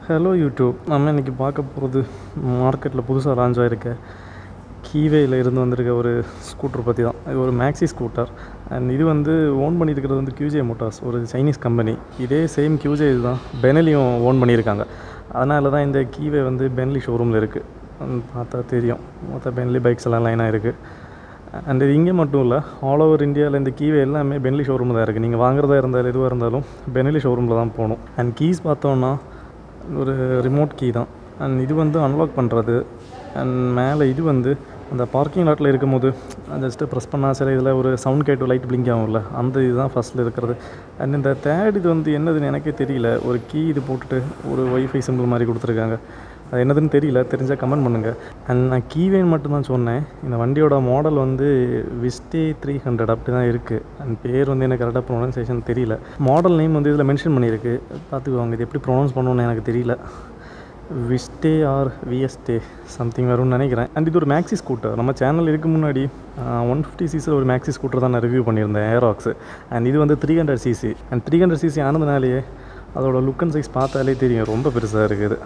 Hello YouTube நம்ம இன்றைக்கி பார்க்க போகிறது மார்க்கெட்டில் புதுசாக லான்ச் ஆகிருக்க கீவேயில் இருந்து வந்திருக்க ஒரு ஸ்கூட்டர் பற்றி தான் இது ஒரு மேக்ஸி ஸ்கூட்டர் அண்ட் இது வந்து ஓன் பண்ணியிருக்கிறது வந்து கியூஜே மோட்டார்ஸ் ஒரு சைனீஸ் கம்பெனி இதே சேம் கியூஜே இதுதான் பெனலியும் ஓன் பண்ணியிருக்காங்க அதனால தான் இந்த கீவே வந்து பென்லி ஷோரூமில் இருக்குது பார்த்தா தெரியும் மொத்த பென்லி பைக்ஸ் எல்லாம் லைனாக இருக்குது அண்ட் இது இங்கே மட்டும் இல்லை ஆல் ஓவர் இந்தியாவில் இந்த கீவே எல்லாமே பென்லி ஷோரூம் தான் இருக்குது நீங்கள் வாங்குறதா இருந்தாலும் எதுவாக இருந்தாலும் பென்லி ஷோரூமில் தான் போகணும் அண்ட் கீஸ் பார்த்தோன்னா ஒரு ரிமோட் கீ தான் அண்ட் இது வந்து அன்லாக் பண்ணுறது அண்ட் மேலே இது வந்து அந்த பார்க்கிங் லாட்டில் இருக்கும்போது ஜஸ்ட்டு ப்ரெஸ் பண்ணால் சரி இதில் ஒரு சவுண்ட் கேட்டு லைட் பிளிங்க் ஆகும்ல அந்த இதுதான் ஃபஸ்ட்டில் இருக்கிறது அண்ட் இந்த தேர்ட் இது வந்து என்னதுன்னு எனக்கே தெரியல ஒரு கீ இது போட்டுட்டு ஒரு ஒய்ஃபை சிம்பிள் மாதிரி கொடுத்துருக்காங்க அது என்னதுன்னு தெரியல தெரிஞ்சால் கமெண்ட் பண்ணுங்கள் அண்ட் நான் கீவேன்னு மட்டும்தான் சொன்னேன் இந்த வண்டியோட மாடல் வந்து விஸ்டே த்ரீ ஹண்ட்ரட் அப்படி தான் இருக்குது அண்ட் பேர் வந்து எனக்கு கரெக்டாக ப்ரொனன்சியேஷன் தெரியல மாடல் நேம் வந்து இதில் மென்ஷன் பண்ணியிருக்கு பார்த்துக்குவாங்க இது எப்படி ப்ரொனவுன்ஸ் பண்ணணும்னு எனக்கு தெரியல விஸ்டே ஆர் விஎஸ்டே சம்திங் வரும்னு நினைக்கிறேன் அண்ட் இது ஒரு மேக்ஸி ஸ்கூட்டர் நம்ம சேனல் இதுக்கு முன்னாடி ஒன் ஃபிஃப்டி சிசியில் ஒரு மேக்ஸி ஸ்கூட்டர் தான் நான் ரிவ்யூ பண்ணியிருந்தேன் ஏராக்ஸ் அண்ட் இது வந்து three hundred CC and three hundred CC ஆனதுனாலேயே அதோட லுக் அண்ட் சைஸ் பார்த்தாலே தெரியும் ரொம்ப பெருசாக இருக்குது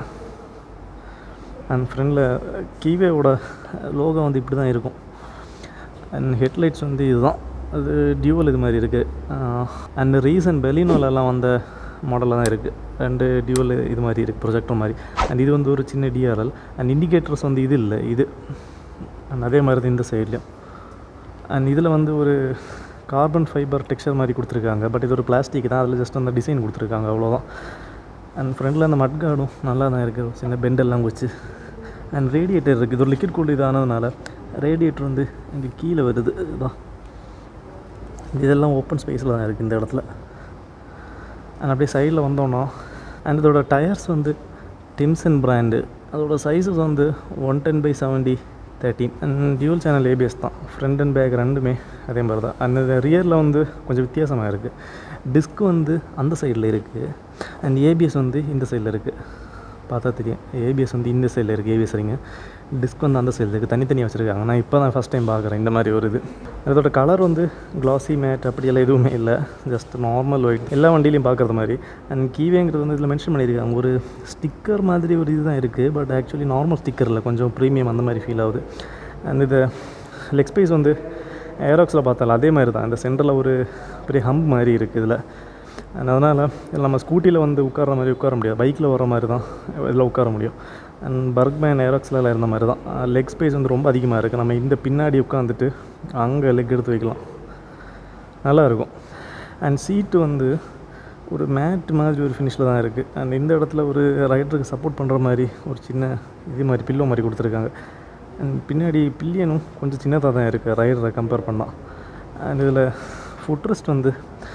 அண்ட் ஃப்ரண்டில் கீவேவோட லோகோ வந்து இப்படி தான் இருக்கும் அண்ட் ஹெட்லைட்ஸ் வந்து இதுதான் அது டியூவல் இது மாதிரி இருக்குது அண்ட் ரீசன்ட் பெலினோலெல்லாம் வந்த மாடலில் தான் இருக்குது ரெண்டு டியூவல் இது மாதிரி இருக்குது ப்ரொஜெக்டர் மாதிரி அண்ட் இது வந்து ஒரு சின்ன டிஆர்எல் அண்ட் இண்டிகேட்டர்ஸ் வந்து இது இல்லை இது அண்ட் அதே மாதிரி தான் இந்த சைட்லேயும் அண்ட் இதில் வந்து ஒரு கார்பன் ஃபைபர் டெக்ஸ்சர் மாதிரி கொடுத்துருக்காங்க பட் இது ஒரு பிளாஸ்டிக் தான் அதில் ஜஸ்ட் அந்த டிசைன் கொடுத்துருக்காங்க அவ்வளோதான் அண்ட் ஃப்ரண்டில் அந்த மட் கார்டும் நல்லா தான் இருக்குது சின்ன பெண்டெல்லாம் வச்சு அண்ட் ரேடியேட்டர் இருக்குது இது ஒரு லிக்விட் கூல் இதானதுனால ரேடியேட்டர் வந்து இங்கே கீழே வருது இதுதான் இதெல்லாம் ஓப்பன் ஸ்பேஸில் தான் இருக்குது இந்த இடத்துல அண்ட் அப்படியே சைடில் வந்தோன்னா அண்ட் இதோட டயர்ஸ் வந்து டிம்சன் பிராண்டு அதோட சைஸஸ் வந்து one ten by seventy thirteen and dual channel ABS தான் ஃப்ரண்ட் அண்ட் பேக் ரெண்டுமே அதே மாதிரி தான் அந்த ரியரில் வந்து கொஞ்சம் வித்தியாசமாக இருக்குது டிஸ்க் வந்து அந்த சைடில் இருக்குது அண்ட் ஏபிஎஸ் வந்து இந்த சைடில் இருக்குது பார்த்தா தெரியும் ஏபிஎஸ் வந்து இந்த சைடில் இருக்குது ஏபிஎஸ் ரிங்கு டிஸ்க் வந்து அந்த சைடில் இருக்குது தனித்தனியாக வச்சுருக்காங்க நான் இப்போ தான் ஃபஸ்ட் டைம் பார்க்குறேன் இந்த மாதிரி ஒரு இது அதோட கலர் வந்து க்ளாஸி மேட் அப்படியெல்லாம் எதுவுமே இல்லை ஜஸ்ட் நார்மல் ஒயிட் எல்லா வண்டியிலையும் பார்க்குறது மாதிரி அண்ட் கீவேங்கிறது வந்து இதில் மென்ஷன் பண்ணியிருக்காங்க ஒரு ஸ்டிக்கர் மாதிரி ஒரு இது தான் இருக்குது பட் ஆக்சுவலி நார்மல் ஸ்டிக்கர் இல்லை கொஞ்சம் ப்ரீமியம் அந்த மாதிரி ஃபீல் ஆகுது அண்ட் இது லெக் ஸ்பேஸ் வந்து ஏரோக்ஸில் பார்த்தால அதே மாதிரி தான் இந்த சென்டரில் ஒரு பெரிய ஹம்ப் மாதிரி இருக்குது இதில் அண்ட் அதனால் இதில் நம்ம ஸ்கூட்டியில் வந்து உட்கார மாதிரி உட்கார முடியாது பைக்கில் வர மாதிரி தான் இதில் உட்கார முடியும் அண்ட் பர்க்மேன் ஏரோக்ஸில் இருந்த மாதிரி தான் லெக் ஸ்பேஸ் வந்து ரொம்ப அதிகமாக இருக்குது நம்ம இந்த பின்னாடி உட்காந்துட்டு அங்கே லெக் எடுத்து வைக்கலாம் நல்லா இருக்கும் அண்ட் சீட்டு வந்து ஒரு மேட் மாதிரி ஒரு ஃபினிஷில் தான் இருக்குது அண்ட் இந்த இடத்துல ஒரு ரைடருக்கு சப்போர்ட் பண்ணுற மாதிரி ஒரு சின்ன இது மாதிரி பில்லோ மாதிரி கொடுத்துருக்காங்க அண்ட் பின்னாடி பில்லியனும் கொஞ்சம் சின்னதாக தான் இருக்குது ரைடரை கம்பேர் பண்ணால் அண்ட் இதில் ஃபுட்ரெஸ்ட் வந்து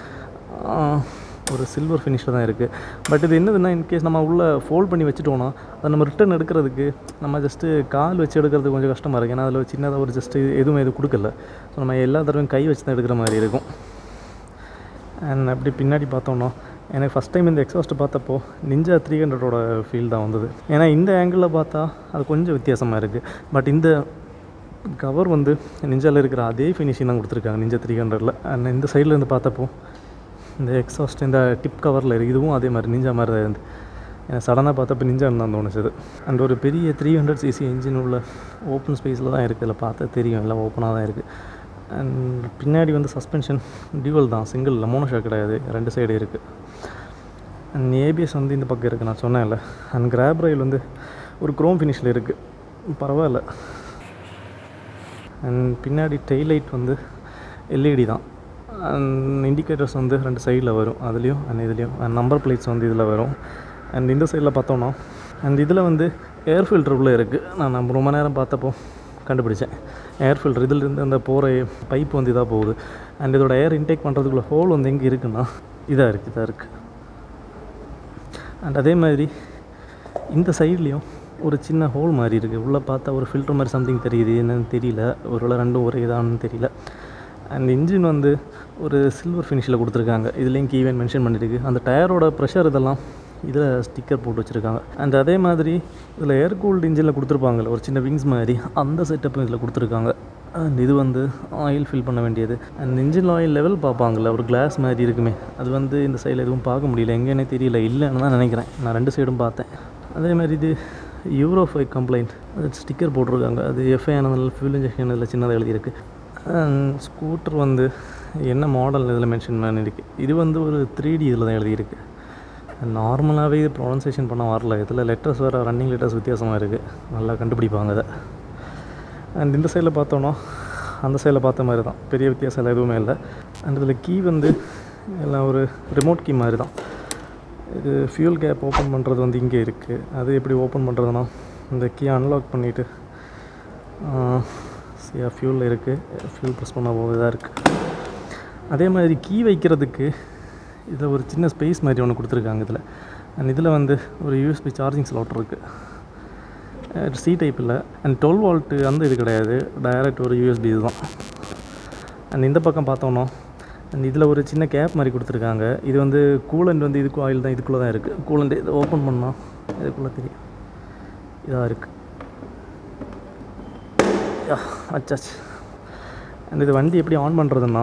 ஒரு சில்வர் ஃபினிஷில் தான் இருக்குது பட் இது என்னதுன்னா இன்கேஸ் நம்ம உள்ளே ஃபோல்ட் பண்ணி வச்சுட்டோன்னா அதை நம்ம ரிட்டன் எடுக்கிறதுக்கு நம்ம ஜஸ்ட்டு கால் வச்சு எடுக்கிறது கொஞ்சம் கஷ்டமாக இருக்குது ஏன்னா அதில் சின்னதாக ஒரு ஜஸ்ட்டு எதுவுமே இது கொடுக்கல ஸோ நம்ம எல்லா தடவையும் கை வச்சு தான் எடுக்கிற மாதிரி இருக்கும் அண்ட் அப்படி பின்னாடி பார்த்தோன்னா எனக்கு ஃபஸ்ட் டைம் இந்த எக்ஸாஸ்ட்டு பார்த்தப்போ நிஞ்சா த்ரீ ஹண்ட்ரடோட ஃபீல் தான் வந்தது ஏன்னா இந்த ஆங்கிளில் பார்த்தா அது கொஞ்சம் வித்தியாசமாக இருக்குது பட் இந்த கவர் வந்து நிஞ்சாவில் இருக்கிற அதே ஃபினிஷிங் தான் கொடுத்துருக்காங்க நிஞ்சா த்ரீ ஹண்ட்ரடில் அண்ட் இந்த சைடில் இருந்து பார்த்தப்போ இந்த எக்ஸாஸ்ட் இந்த டிப் கவரில் இருக்குது இதுவும் அதே மாதிரி நிஞ்சா மாதிரி தான் இருந்து எனக்கு சடனாக பார்த்தப்போ நிஞ்சான்னு தான் தோணுச்சு அண்ட் ஒரு பெரிய த்ரீ ஹண்ட்ரட் சிசி இன்ஜின் உள்ள ஓப்பன் ஸ்பேஸில் தான் இருக்குது இதில் பார்த்தா தெரியும் எல்லாம் ஓப்பனாக தான் இருக்குது அண்ட் பின்னாடி வந்து சஸ்பென்ஷன் டியூவல் தான் சிங்கிள் இல்லை மோனோ ஷாக் கிடையாது ரெண்டு சைடு இருக்குது அண்ட் ஏபிஎஸ் வந்து இந்த பக்கம் இருக்குது நான் சொன்னேன்ல அண்ட் கிராப் ரயில் வந்து ஒரு க்ரோம் ஃபினிஷில் இருக்குது பரவாயில்ல அண்ட் பின்னாடி டெய்ல் லைட் வந்து எல்இடி தான் அண்ட் இண்டிகேட்டர்ஸ் வந்து ரெண்டு சைடில் வரும் அதுலேயும் அண்ட் இதுலேயும் அண்ட் நம்பர் பிளேட்ஸ் வந்து இதில் வரும் அண்ட் இந்த சைடில் பார்த்தோன்னா அண்ட் இதில் வந்து ஏர் ஃபில்டர் உள்ளே இருக்குது நான் நம்ம ரொம்ப நேரம் பார்த்தப்போ கண்டுபிடிச்சேன் ஏர் ஃபில்டர் இதிலிருந்து அந்த போகிற பைப் வந்து இதாக போகுது அண்ட் இதோட ஏர் இன்டேக் பண்ணுறதுக்குள்ள ஹோல் வந்து எங்கே இருக்குன்னா இதாக இருக்குது இதாக இருக்குது அண்ட் அதே மாதிரி இந்த சைட்லேயும் ஒரு சின்ன ஹோல் மாதிரி இருக்குது உள்ளே பார்த்தா ஒரு ஃபில்டர் மாதிரி சம்திங் தெரியுது என்னன்னு தெரியல ஒருவேளை ரெண்டும் ஒரே இதான்னு தெரியல அண்ட் இன்ஜின் வந்து ஒரு சில்வர் ஃபினிஷில் கொடுத்துருக்காங்க இதுலேயும் கீவன் மென்ஷன் பண்ணியிருக்கு அந்த டயரோட ப்ரெஷர் இதெல்லாம் இதில் ஸ்டிக்கர் போட்டு வச்சுருக்காங்க அண்ட் அதே மாதிரி இதில் ஏர் கூல்டு இன்ஜினில் கொடுத்துருப்பாங்கல்ல ஒரு சின்ன விங்ஸ் மாதிரி அந்த செட்டப்பும் இதில் கொடுத்துருக்காங்க அண்ட் இது வந்து ஆயில் ஃபில் பண்ண வேண்டியது அண்ட் இன்ஜின் ஆயில் லெவல் பார்ப்பாங்கள்ல ஒரு கிளாஸ் மாதிரி இருக்குமே அது வந்து இந்த சைடில் எதுவும் பார்க்க முடியல எங்கேனே தெரியல இல்லைன்னு தான் நினைக்கிறேன் நான் ரெண்டு சைடும் பார்த்தேன் அதே மாதிரி இது யூரோ ஃபைவ் கம்ப்ளைண்ட் அது ஸ்டிக்கர் போட்டிருக்காங்க அது எஃப்ஐ ஆனதில் ஃபியூல் இன்ஜெக்ஷன் இதில் சின்னதாக எழுதியிருக்கு ஸ்கூட்டர் வந்து என்ன மாடல் இதில் மென்ஷன் பண்ணியிருக்கு இது வந்து ஒரு த்ரீ டி இதில் தான் எழுதியிருக்கு நார்மலாகவே இது ப்ரொனன்சேஷன் பண்ண வரல இதில் லெட்டர்ஸ் வேறு ரன்னிங் லெட்டர்ஸ் வித்தியாசமாக இருக்குது நல்லா கண்டுபிடிப்பாங்க அதை அண்ட் இந்த சைடில் பார்த்தோன்னா அந்த சைடில் பார்த்த மாதிரி தான் பெரிய வித்தியாசம் எல்லாம் எதுவுமே இல்லை அண்ட் இதில் கீ வந்து எல்லாம் ஒரு ரிமோட் கீ மாதிரி தான் இது ஃபியூல் கேப் ஓப்பன் பண்ணுறது வந்து இங்கே இருக்குது அது எப்படி ஓப்பன் பண்ணுறதுனா இந்த கீ அன்லாக் பண்ணிவிட்டு சரியா ஃபியூலில் இருக்குது ஃபியூல் ப்ரெஸ் பண்ண போது இதாக இருக்குது அதே மாதிரி கீ வைக்கிறதுக்கு இதில் ஒரு சின்ன ஸ்பேஸ் மாதிரி ஒன்று கொடுத்துருக்காங்க இதில் அண்ட் இதில் வந்து ஒரு யூஎஸ்பி சார்ஜிங் ஸ்லாட் இருக்குது சி டைப் இல்லை அண்ட் டுவெல் வால்ட்டு அந்த இது கிடையாது டைரக்ட் ஒரு யூஎஸ்பி இதுதான் அண்ட் இந்த பக்கம் பார்த்தோன்னா அண்ட் இதில் ஒரு சின்ன கேப் மாதிரி கொடுத்துருக்காங்க இது வந்து கூலண்ட் வந்து இதுக்கு ஆயில் தான் இதுக்குள்ளே தான் இருக்குது கூலண்ட் இதை ஓப்பன் பண்ணால் இதுக்குள்ளே தெரியும் இதாக இருக்குது யா அச்சாச்சு அண்ட் இது வண்டி எப்படி ஆன் பண்ணுறதுன்னா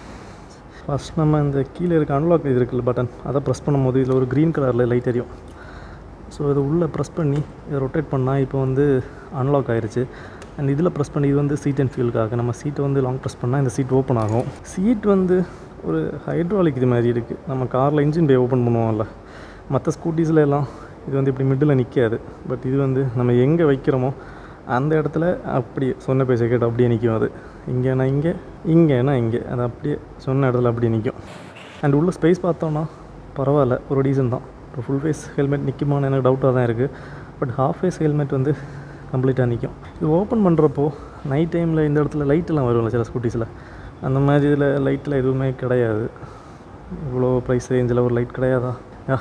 ஃபஸ்ட் நம்ம இந்த கீழே இருக்க அன்லாக் இது இருக்குல்ல பட்டன் அதை ப்ரெஸ் பண்ணும்போது இதில் ஒரு க்ரீன் கலரில் லைட் எரியும் ஸோ இது உள்ளே ப்ரெஸ் பண்ணி இதை ரொட்டேட் பண்ணால் இப்போ வந்து அன்லாக் ஆயிருச்சு அண்ட் இதில் ப்ரெஸ் பண்ணி இது வந்து சீட் அண்ட் ஃபியூலுக்காக நம்ம சீட்டை வந்து லாங் ப்ரெஸ் பண்ணால் இந்த சீட் ஓப்பன் ஆகும் சீட் வந்து ஒரு ஹைட்ராலிக் இது மாதிரி இருக்குது நம்ம காரில் இன்ஜின் பே ஓப்பன் பண்ணுவோம்ல மற்ற ஸ்கூட்டிஸில் எல்லாம் இது வந்து இப்படி மிடில் நிற்காது பட் இது வந்து நம்ம எங்கே வைக்கிறோமோ அந்த இடத்துல அப்படியே சொன்ன பேச கேட்டு அப்படியே நிற்கும் அது இங்கேனா இங்கே இங்கேனா இங்கே அது அப்படியே சொன்ன இடத்துல அப்படியே நிற்கும் அண்ட் உள்ள ஸ்பேஸ் பார்த்தோன்னா பரவாயில்ல ஒரு டீசன் தான் ஒரு ஃபுல் ஃபேஸ் ஹெல்மெட் நிற்குமான்னு எனக்கு டவுட்டாக தான் இருக்குது பட் ஹாஃப் ஃபேஸ் ஹெல்மெட் வந்து கம்ப்ளீட்டாக நிற்கும் இது ஓப்பன் பண்ணுறப்போ நைட் டைமில் இந்த இடத்துல லைட்டெல்லாம் வரும்ல சில ஸ்கூட்டிஸில் அந்த மாதிரி இதில் லைட்டில் எதுவுமே கிடையாது இவ்வளோ ப்ரைஸ் ரேஞ்சில் ஒரு லைட் கிடையாதா யா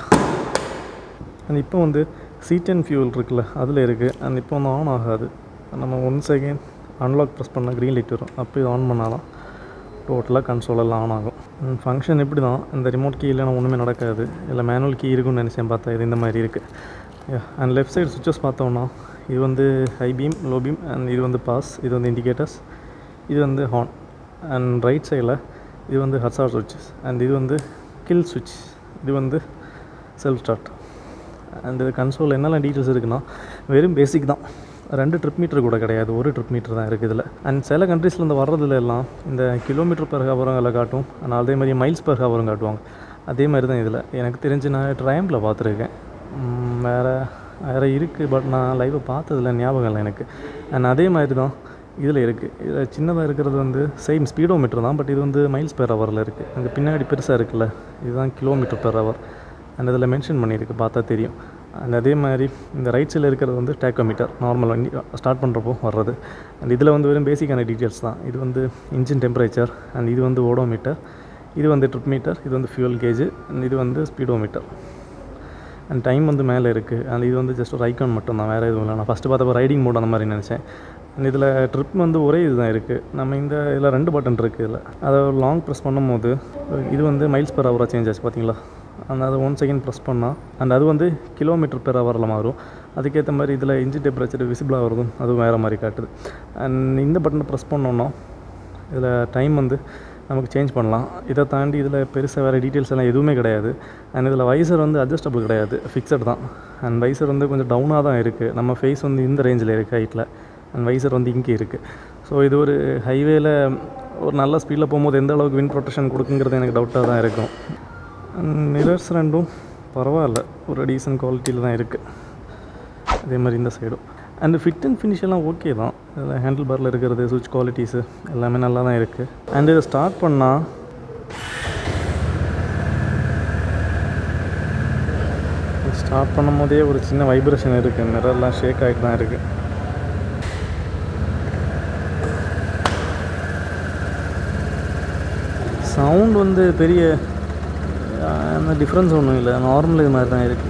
அண்ட் இப்போ வந்து சீட் அண்ட் ஃபியூல் இருக்குல்ல அதில் இருக்குது அண்ட் இப்போ வந்து ஆன் ஆகாது நம்ம ஒன் செகண்ட் அன்லாக் ப்ரெஸ் பண்ணால் க்ரீன் லைட் வரும் அப்போ இது ஆன் பண்ணாதான் டோட்டலாக கன்சோல் எல்லாம் ஆன் ஆகும் ஃபங்க்ஷன் இப்படி தான் இந்த ரிமோட் கீ இல்லைனா ஒன்றுமே நடக்காது இல்லை மேனுவல் கீ இருக்குன்னு நினச்சேன் பார்த்தா இது இந்த மாதிரி இருக்குது அண்ட் லெஃப்ட் சைடு சுவிச்சஸ் பார்த்தோம்னா இது வந்து high beam low beam and இது வந்து பாஸ் இது வந்து இண்டிகேட்டர்ஸ் இது வந்து ஹார்ன் அண்ட் ரைட் சைடில் இது வந்து ஹர்சார் சுவிட்சஸ் அண்ட் இது வந்து கில் சுவிட்ச் இது வந்து செல்ஃப் ஸ்டார்ட் அண்ட் இது கன்சோல் என்னெல்லாம் டீட்டெயில்ஸ் இருக்குன்னா வெறும் பேசிக் தான் ரெண்டு ட்ரிப் மீட்டர் கூட கிடையாது ஒரு ட்ரிப் மீட்டர் தான் இருக்குது இதில் அண்ட் சில கண்ட்ரீஸ்லேருந்து வர்றதுல எல்லாம் இந்த கிலோமீட்டர் பெர் ஹவரங்களை காட்டும் ஆனால் அதே மாதிரி மைல்ஸ் பெர் ஹவரும் காட்டுவாங்க அதே மாதிரி தான் இதில் எனக்கு தெரிஞ்சு நான் ட்ரைம்பில் பார்த்துருக்கேன் வேறு வேறு இருக்குது பட் நான் லைவை பார்த்ததில்ல ஞாபகம் இல்லை எனக்கு அண்ட் அதே மாதிரி தான் இதில் இருக்குது இதில் சின்னதாக இருக்கிறது வந்து சேம் ஸ்பீடோ மீட்டர் தான் பட் இது வந்து மைல்ஸ் பெர் ஹவரில் இருக்குது அங்கே பின்னாடி பெருசாக இருக்குல்ல இதுதான் கிலோமீட்டர் பெர் ஹவர் அண்ட் அதில் மென்ஷன் பண்ணியிருக்கு பார்த்தா தெரியும் அண்ட் அதே மாதிரி இந்த ரைட் சைடில் இருக்கிறது வந்து டேக்கோமீட்டர் நார்மல் வண்டி ஸ்டார்ட் பண்ணுறப்போ வர்றது அண்ட் இதில் வந்து வெறும் பேசிக்கான டீட்டெயில்ஸ் தான் இது வந்து இன்ஜின் டெம்பரேச்சர் அண்ட் இது வந்து ஓடோமீட்டர் இது வந்து ட்ரிப் மீட்டர் இது வந்து ஃபியூல் கேஜ் அண்ட் இது வந்து ஸ்பீடோமீட்டர் அண்ட் டைம் வந்து மேலே இருக்குது அண்ட் இது வந்து ஜஸ்ட் ஒரு ஐக்கான் மட்டும் தான் வேறு எதுவும் இல்லை நான் ஃபஸ்ட்டு பார்த்தப்போ ரைடிங் மோட் அந்த மாதிரி நினச்சேன் அண்ட் இதில் ட்ரிப் வந்து ஒரே இதுதான் இருக்குது நம்ம இந்த இதில் ரெண்டு பட்டன் இருக்குது இதில் அதை லாங் ப்ரெஸ் பண்ணும்போது இது வந்து மைல்ஸ் பெர் ஹவராக சேஞ்ச் ஆச்சு பார்த்தீங்களா அந்த அதை ஒன் செகண்ட் ப்ரெஸ் பண்ணால் அண்ட் அது வந்து கிலோமீட்டர் பெர் ஹவரில் மாறும் அதுக்கேற்ற மாதிரி இதில் இன்ஜின் டெம்பரேச்சர் விசிபிளாக வருதும் அதுவும் வேறு மாதிரி காட்டுது அண்ட் இந்த பட்டனை ப்ரெஸ் பண்ணோன்னா இதில் டைம் வந்து நமக்கு சேஞ்ச் பண்ணலாம் இதை தாண்டி இதில் பெருசாக வேறு டீட்டெயில்ஸ் எல்லாம் எதுவுமே கிடையாது அண்ட் இதில் வைசர் வந்து அட்ஜஸ்டபிள் கிடையாது ஃபிக்ஸட் தான் அண்ட் வைசர் வந்து கொஞ்சம் டவுனாக தான் இருக்குது நம்ம ஃபேஸ் வந்து இந்த ரேஞ்சில் இருக்குது ஹைட்டில் அண்ட் வைசர் வந்து இங்கே இருக்குது ஸோ இது ஒரு ஹைவேல ஒரு நல்ல ஸ்பீடில் போகும்போது எந்த அளவுக்கு வின் ப்ரொடெக்ஷன் கொடுக்குங்கிறது எனக்கு டவுட்டாக தான் இருக்கும் மிரர்ஸ் ரெண்டும் பரவாயில்ல ஒரு டீசன்ட் குவாலிட்டியில் தான் இருக்குது அதே மாதிரி இந்த சைடும் அண்ட் ஃபிட் அண்ட் ஃபினிஷ் எல்லாம் ஓகே தான் இதில் ஹேண்டில் பாரில் இருக்கிறது சுவிட்ச் குவாலிட்டிஸு எல்லாமே நல்லா தான் இருக்குது அண்ட் இதை ஸ்டார்ட் பண்ணால் ஸ்டார்ட் பண்ணும் போதே ஒரு சின்ன வைப்ரேஷன் இருக்குது மிரர்லாம் ஷேக் ஆகிட்டு தான் இருக்குது சவுண்ட் வந்து பெரிய அந்த டிஃப்ரென்ஸ் ஒன்றும் இல்லை நார்மல் இது மாதிரி தான் இருக்குது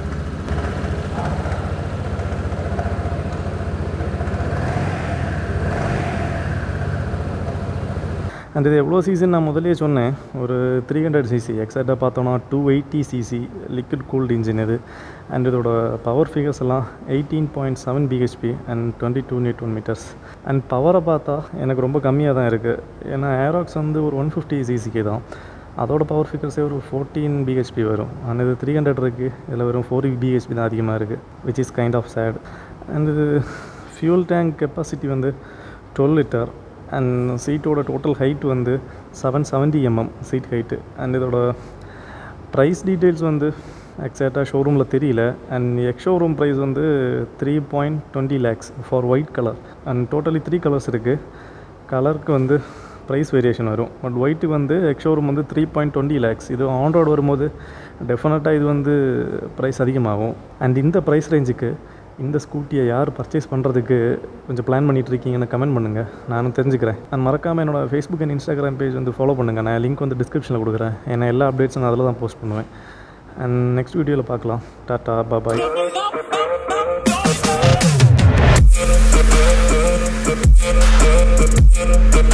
அண்ட் இது எவ்வளோ சிசின்னு நான் முதலே சொன்னேன் ஒரு த்ரீ ஹண்ட்ரட் சிசி எக்ஸாக்டாக பார்த்தோன்னா two eighty CC liquid cooled engine இது அண்ட் இதோட பவர் ஃபிகர்ஸ் எல்லாம் eighteen point seven BHP and twenty two newton metres and பவரை பார்த்தா எனக்கு ரொம்ப கம்மியாக தான் இருக்குது ஏன்னா ஏராக்ஸ் வந்து ஒரு ஒன் ஃபிஃப்டி சிசிக்கு தான் அதோட பவர் ஃபிகர்ஸே ஒரு ஃபோர்டீன் பிஹெச்பி வரும் அண்ட் இது த்ரீ ஹண்ட்ரட் இருக்குது இதில் வெறும் ஃபோர் பிஹெச்பி தான் அதிகமாக இருக்குது which is kind of sad and இது ஃபியூல் டேங்க் கெப்பாசிட்டி வந்து டுவெல் லிட்டர் அண்ட் சீட்டோட டோட்டல் ஹைட் வந்து seven seventy MM seat height and இதோட ப்ரைஸ் டீட்டெயில்ஸ் வந்து எக்ஸாக்டாக ஷோரூமில் தெரியல அண்ட் எக்ஸ் ஷோரூம் ப்ரைஸ் வந்து three point twenty lakhs for white colour and totally three colours இருக்குது கலருக்கு வந்து ப்ரைஸ் வேரியேஷன் வரும் பட் ஒயிட்டு வந்து எக்ஸ் ஷோரூம் வந்து த்ரீ பாயிண்ட் டுவெண்ட்டி லேக்ஸ் இது ஆன் ரோடு வரும்போது டெஃபினட்டாக இது வந்து ப்ரைஸ் அதிகமாகும் அண்ட் இந்த ப்ரைஸ் ரேஞ்சுக்கு இந்த ஸ்கூட்டியை யார் பர்ச்சேஸ் பண்ணுறதுக்கு கொஞ்சம் பிளான் பண்ணிட்டு இருக்கீங்கன்னு கமெண்ட் பண்ணுங்கள் நானும் தெரிஞ்சுக்கிறேன் அண்ட் மறக்காமல் என்னோடய ஃபேஸ்புக் அண்ட் இன்ஸ்டாகிராம் பேஜ் வந்து ஃபாலோ பண்ணுங்கள் நான் லிங்க் வந்து டிஸ்கிரிப்ஷனில் கொடுக்குறேன் ஏன்னா எல்லா அப்டேட்ஸும் நான் அதில் தான் போஸ்ட் பண்ணுவேன் அண்ட் நெக்ஸ்ட் வீடியோவில் பார்க்கலாம் டாட்டா பாபாய் Thank you.